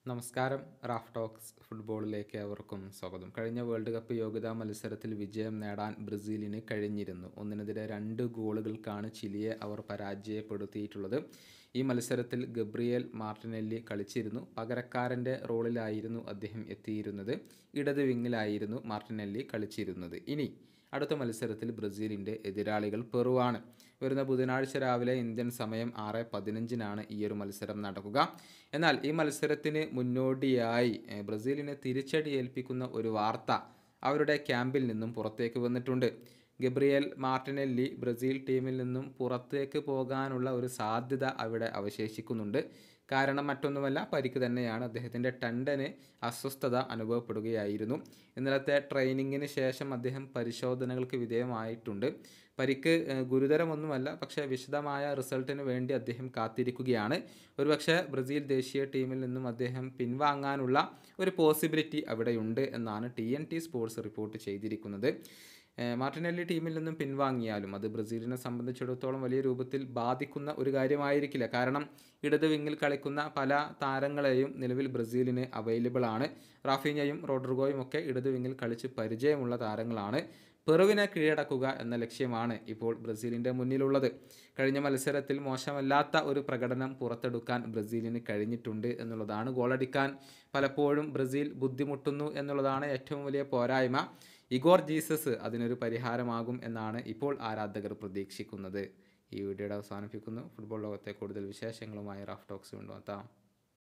നമസ്കാരം Raf talks ഫുട്ബോളിലേക്ക് അവർക്കും സ്വാഗതം കഴിഞ്ഞ വേൾഡ് കപ്പ് യോഗ്യതാ മത്സരത്തിൽ വിജയം നേടാൻ ബ്രസീലിന് കഴിഞ്ഞിരുന്നു ഒന്നിനെതിരെ രണ്ട് ഗോളുകൾക്കാണ് ചിലിയെ അവർ പരാജയപ്പെടുത്തിയിട്ടുള്ളത് ഈ മത്സരത്തിൽ ഗബ്രിയേൽ മാർട്ടിനെല്ലി കളിച്ചിരുന്നു പകരക്കാരൻ്റെ റോളിലായിരുന്നു അദ്ദേഹം എത്തിയിരുന്നത് ഇടത് വിങ്ങിലായിരുന്നു മാർട്ടിനെല്ലി കളിച്ചിരുന്നത് ഇനി അടുത്ത മത്സരത്തിൽ ബ്രസീലിൻ്റെ എതിരാളികൾ പെറുവാണ് വരുന്ന ബുധനാഴ്ച രാവിലെ ഇന്ത്യൻ സമയം ആറ് പതിനഞ്ചിനാണ് ഈ ഒരു മത്സരം നടക്കുക എന്നാൽ ഈ മത്സരത്തിന് മുന്നോടിയായി ഏഹ്, ബ്രസീലിനെ തിരിച്ചടി ഏൽപ്പിക്കുന്ന ഒരു വാർത്ത അവരുടെ ക്യാമ്പിൽ നിന്നും പുറത്തേക്ക് വന്നിട്ടുണ്ട് ഗബ്രിയേൽ മാർട്ടിനെല്ലി ബ്രസീൽ ടീമിൽ നിന്നും പുറത്തേക്ക് പോകാനുള്ള ഒരു സാധ്യത അവിടെ അവശേഷിക്കുന്നുണ്ട് കാരണം മറ്റൊന്നുമല്ല പരിക്ക് തന്നെയാണ് അദ്ദേഹത്തിൻ്റെ ടണ്ടന് അസ്വസ്ഥത അനുഭവപ്പെടുകയായിരുന്നു ഇന്നലത്തെ ട്രെയിനിങ്ങിന് ശേഷം അദ്ദേഹം പരിശോധനകൾക്ക് വിധേയമായിട്ടുണ്ട് പരിക്ക് ഏഹ്, ഗുരുതരമൊന്നുമല്ല പക്ഷേ വിശദമായ റിസൾട്ടിന് വേണ്ടി അദ്ദേഹം കാത്തിരിക്കുകയാണ് ഒരുപക്ഷെ ബ്രസീൽ ദേശീയ ടീമിൽ നിന്നും അദ്ദേഹം പിൻവാങ്ങാനുള്ള ഒരു പോസിബിലിറ്റി അവിടെയുണ്ട് എന്നാണ് ടി എൻ ടി സ്പോർട്സ് റിപ്പോർട്ട് ചെയ്തിരിക്കുന്നത് ഏഹ് മാർട്ടിനെല്ലി ടീമിൽ നിന്നും പിൻവാങ്ങിയാലും അത് ബ്രസീലിനെ സംബന്ധിച്ചിടത്തോളം വലിയ രൂപത്തിൽ ബാധിക്കുന്ന ഒരു കാര്യമായിരിക്കില്ല കാരണം ഇടത് വിങ്ങിൽ കളിക്കുന്ന പല താരങ്ങളെയും നിലവിൽ ബ്രസീലിന് അവൈലബിൾ ആണ് റാഫീഞ്ഞയും റോഡ്രിഗോയും ഒക്കെ ഇടത് വിങ്ങിൽ കളിച്ച് പരിചയമുള്ള താരങ്ങളാണ് പെറുവിനെ കീഴടക്കുക എന്ന ലക്ഷ്യമാണ് ഇപ്പോൾ ബ്രസീലിൻ്റെ മുന്നിലുള്ളത് കഴിഞ്ഞ മത്സരത്തിൽ മോശമല്ലാത്ത ഒരു പ്രകടനം പുറത്തെടുക്കാൻ ബ്രസീലിന് കഴിഞ്ഞിട്ടുണ്ട് എന്നുള്ളതാണ് ഗോളടിക്കാൻ പലപ്പോഴും ബ്രസീൽ ബുദ്ധിമുട്ടുന്നു എന്നുള്ളതാണ് ഏറ്റവും വലിയ പോരായ്മ ഇഗോർ ജീസസ് അതിനൊരു പരിഹാരമാകും എന്നാണ് ഇപ്പോൾ ആരാധകർ പ്രതീക്ഷിക്കുന്നത് ഈ വീഡിയോയുടെ അവസാനിപ്പിക്കുന്നു ഫുട്ബോൾ ലോകത്തെ കൂടുതൽ വിശേഷങ്ങളുമായി റാഫ് ടോക്സ് കൊണ്ടുവെത്താം